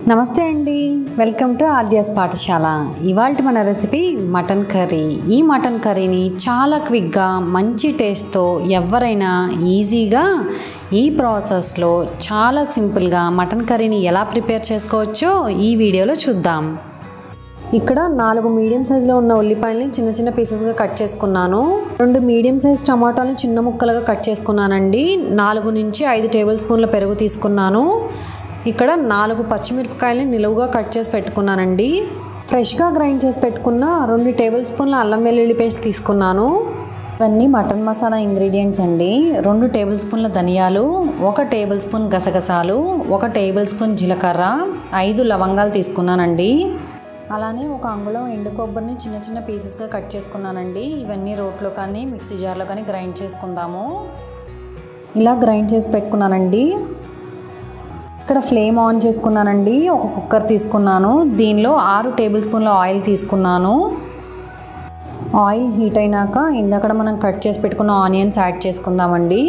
నమస్తే అండి welcome to ఆద్యాస్ పాఠశాల ఇవాళ మన రెసిపీ మటన్ కర్రీ ఈ మటన్ కర్రీని చాలా క్విక్గా మంచి టేస్ట్తో ఎవరైనా ఈజీగా ఈ ప్రాసెస్లో చాలా సింపుల్గా మటన్ కర్రీని ఎలా ప్రిపేర్ చేసుకోవచ్చో ఈ వీడియోలో చూద్దాం ఇక్కడ నాలుగు మీడియం సైజులో ఉన్న ఉల్లిపాయలని చిన్న చిన్న పీసెస్గా కట్ చేసుకున్నాను రెండు మీడియం సైజ్ టమాటాలని చిన్న ముక్కలుగా కట్ చేసుకున్నానండి నాలుగు నుంచి ఐదు టేబుల్ స్పూన్ల పెరుగు తీసుకున్నాను ఇక్కడ నాలుగు పచ్చిమిరపకాయలని నిలువుగా కట్ చేసి పెట్టుకున్నానండి ఫ్రెష్గా గ్రైండ్ చేసి పెట్టుకున్న రెండు టేబుల్ స్పూన్ల అల్లం వెల్లుల్లి పేస్ట్ తీసుకున్నాను ఇవన్నీ మటన్ మసాలా ఇంగ్రీడియంట్స్ అండి రెండు టేబుల్ స్పూన్ల ధనియాలు ఒక టేబుల్ స్పూన్ గసగసాలు ఒక టేబుల్ స్పూన్ జీలకర్ర ఐదు లవంగాలు తీసుకున్నానండి అలానే ఒక అంగుళం ఎండు కొబ్బరిని చిన్న చిన్న పీసెస్గా కట్ చేసుకున్నానండి ఇవన్నీ రోట్లో కానీ మిక్సీ జార్లో కానీ గ్రైండ్ చేసుకుందాము ఇలా గ్రైండ్ చేసి పెట్టుకున్నానండి ఇక్కడ ఫ్లేమ్ ఆన్ చేసుకున్నానండి ఒక కుక్కర్ తీసుకున్నాను దీనిలో ఆరు టేబుల్ స్పూన్ల ఆయిల్ తీసుకున్నాను ఆయిల్ హీట్ అయినాక ఇందాక మనం కట్ చేసి పెట్టుకున్న ఆనియన్స్ యాడ్ చేసుకుందామండి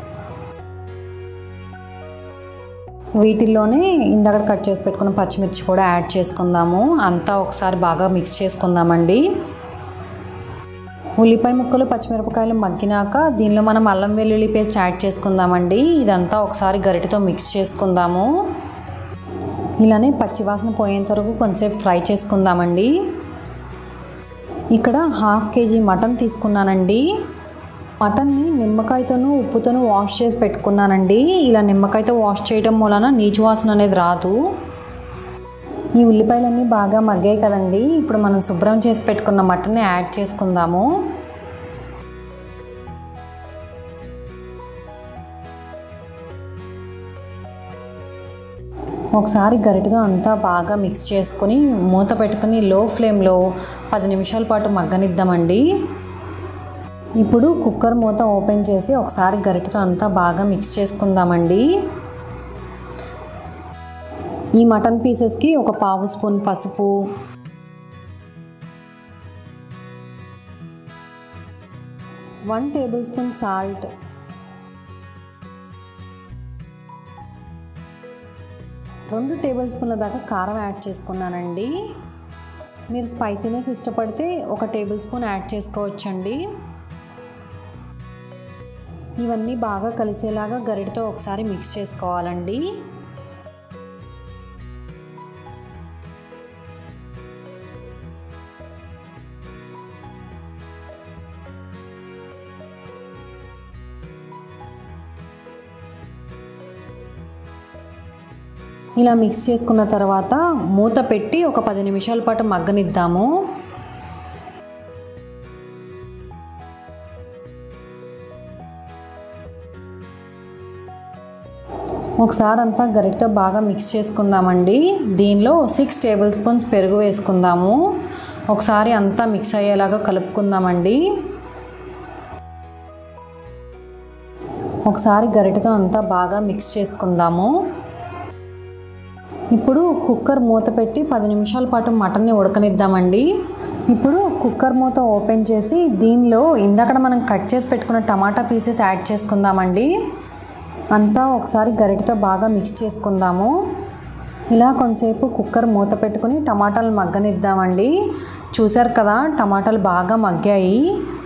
వీటిల్లోనే ఇందాక కట్ చేసి పెట్టుకున్న పచ్చిమిర్చి కూడా యాడ్ చేసుకుందాము అంతా ఒకసారి బాగా మిక్స్ చేసుకుందామండి ఉల్లిపాయ ముక్కలు పచ్చిమిరపకాయలు మగ్గినాక దీనిలో మనం అల్లం వెల్లుల్లి పేస్ట్ యాడ్ చేసుకుందామండి ఇదంతా ఒకసారి గరిటెతో మిక్స్ చేసుకుందాము ఇలానే పచ్చివాసన పోయేంత వరకు కొంచెంసేపు ఫ్రై చేసుకుందామండి ఇక్కడ హాఫ్ కేజీ మటన్ తీసుకున్నానండి మటన్ని నిమ్మకాయతోనూ ఉప్పుతోనూ వాష్ చేసి పెట్టుకున్నానండి ఇలా నిమ్మకాయతో వాష్ చేయడం వలన నీచు వాసన అనేది రాదు ఈ ఉల్లిపాయలన్నీ బాగా మగ్గాయి కదండి ఇప్పుడు మనం శుభ్రం చేసి పెట్టుకున్న మటన్ని యాడ్ చేసుకుందాము ఒకసారి గరిటెతో అంతా బాగా మిక్స్ చేసుకుని మూత పెట్టుకుని లో ఫ్లేమ్లో పది నిమిషాల పాటు మగ్గనిద్దామండి ఇప్పుడు కుక్కర్ మూత ఓపెన్ చేసి ఒకసారి గరిటెతో అంతా బాగా మిక్స్ చేసుకుందామండి ఈ మటన్ పీసెస్కి ఒక పావు స్పూన్ పసుపు వన్ టేబుల్ స్పూన్ సాల్ట్ రెండు టేబుల్ స్పూన్ల దాకా కారం యాడ్ చేసుకున్నానండి మీరు స్పైసీనెస్ ఇష్టపడితే ఒక టేబుల్ స్పూన్ యాడ్ చేసుకోవచ్చండి ఇవన్నీ బాగా కలిసేలాగా గరిటతో ఒకసారి మిక్స్ చేసుకోవాలండి ఇలా మిక్స్ చేసుకున్న తర్వాత మూత పెట్టి ఒక పది నిమిషాల పాటు మగ్గనిద్దాము ఒకసారి అంతా గరిటతో బాగా మిక్స్ చేసుకుందామండి దీనిలో సిక్స్ టేబుల్ స్పూన్స్ పెరుగు వేసుకుందాము ఒకసారి అంతా మిక్స్ అయ్యేలాగా కలుపుకుందామండి ఒకసారి గరిటతో అంతా బాగా మిక్స్ చేసుకుందాము ఇప్పుడు కుక్కర్ మూత పెట్టి పది నిమిషాల పాటు మటన్ని ఉడకనిద్దామండి ఇప్పుడు కుక్కర్ మూత ఓపెన్ చేసి దీనిలో ఇందాక మనం కట్ చేసి పెట్టుకున్న టమాటా పీసెస్ యాడ్ చేసుకుందామండి అంతా ఒకసారి గరిటతో బాగా మిక్స్ చేసుకుందాము ఇలా కొంతసేపు కుక్కర్ మూత పెట్టుకుని టమాటాలు మగ్గనిద్దామండి చూసారు కదా టమాటాలు బాగా మగ్గాయి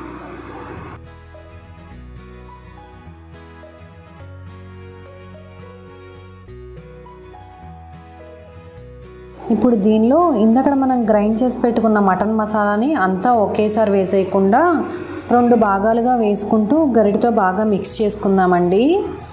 ఇప్పుడు దీనిలో ఇందాక మనం గ్రైండ్ చేసి పెట్టుకున్న మటన్ మసాలాని అంతా ఒకేసారి వేసేయకుండా రెండు భాగాలుగా వేసుకుంటూ గరిటితో బాగా మిక్స్ చేసుకుందామండి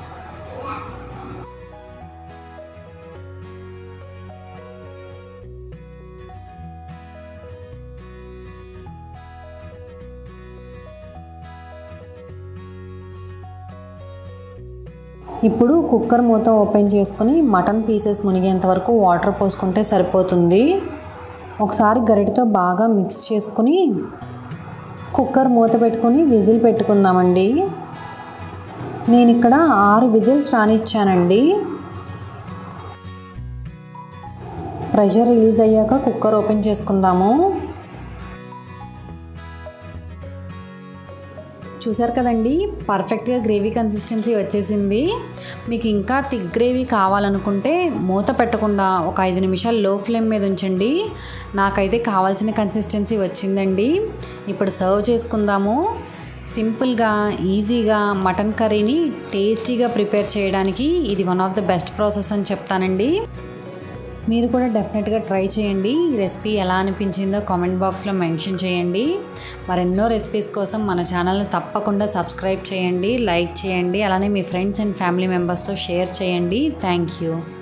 ఇప్పుడు కుక్కర్ మూత ఓపెన్ చేసుకుని మటన్ పీసెస్ మునిగేంత వరకు వాటర్ పోసుకుంటే సరిపోతుంది ఒకసారి గరిటతో బాగా మిక్స్ చేసుకుని కుక్కర్ మూత పెట్టుకుని విజిల్ పెట్టుకుందామండి నేను ఇక్కడ ఆరు విజిల్స్ రానిచ్చానండి ప్రెషర్ రిలీజ్ అయ్యాక కుక్కర్ ఓపెన్ చేసుకుందాము చూసారు కదండి పర్ఫెక్ట్గా గ్రేవీ కన్సిస్టెన్సీ వచ్చేసింది మీకు ఇంకా థిక్ గ్రేవీ కావాలనుకుంటే మూత పెట్టకుండా ఒక ఐదు నిమిషాలు లో ఫ్లేమ్ మీద ఉంచండి నాకైతే కావాల్సిన కన్సిస్టెన్సీ వచ్చిందండి ఇప్పుడు సర్వ్ చేసుకుందాము సింపుల్గా ఈజీగా మటన్ కర్రీని టేస్టీగా ప్రిపేర్ చేయడానికి ఇది one of the best process అని చెప్తానండి మీరు కూడా డెఫినెట్గా ట్రై చేయండి ఈ రెసిపీ ఎలా అనిపించిందో కామెంట్ బాక్స్లో మెన్షన్ చేయండి మరెన్నో రెసిపీస్ కోసం మన ఛానల్ని తప్పకుండా సబ్స్క్రైబ్ చేయండి లైక్ చేయండి అలానే మీ ఫ్రెండ్స్ అండ్ ఫ్యామిలీ మెంబర్స్తో షేర్ చేయండి థ్యాంక్ యూ